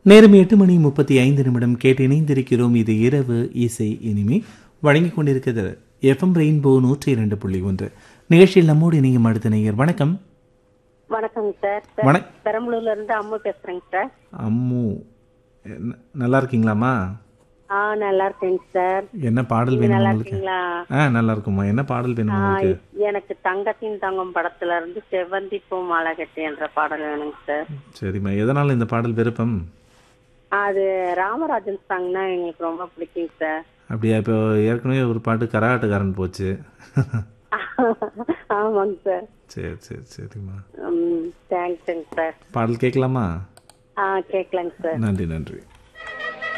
நேரம் எட்டு மணி முப்பத்தி ஐந்து நிமிடம் கேட்டு இணைந்திருக்கிறோம் இது இரவு இசை இனிமே வழங்கிக் கொண்டிருக்கிறது எஃப்எம் ரெயின்போ நூற்றி இரண்டு புள்ளி ஒன்று நிகழ்ச்சியில் நம்மோடு இணையும் அடுத்த நேயர் வணக்கம் வணக்கங்க சார் வணக் பெரம்பலூர்ல இருந்து அம்மு பேசுறேங்க சார் அம்மு என்ன- நல்லா இருக்கீங்களாம்மா ஆ நல்லா இருக்கேங்க சார் என்ன பாடல் வேணும் நல்லா உங்களுக்கு இருக்கீங்களா ஆ நல்லா இருக்கும்மா என்ன பாடல் வேணும் ஆ, உங்களுக்கு எனக்கு தங்கத்தின் தங்கம் படத்துல இருந்து செவ்வந்தி பூ மாலை கட்டி என்ற பாடல் வேணுங்க சார் சரிம்மா எதனால் இந்த பாடல் விருப்பம் அது ராமராஜன் சாங்னா எங்களுக்கு ரொம்ப பிடிக்குங்க சார் அப்படியா இப்போ ஏற்கனவே ஒரு பாட்டு கரகாட்டக்காரன் போச்சு ஆமாங்க சார் சரி சரி சரிம்மா ம் தேங்க்ஸுங்க சார் பாடல் கேட்கலாமா ஆ கேட்கலாங்க சார் நன்றி நன்றி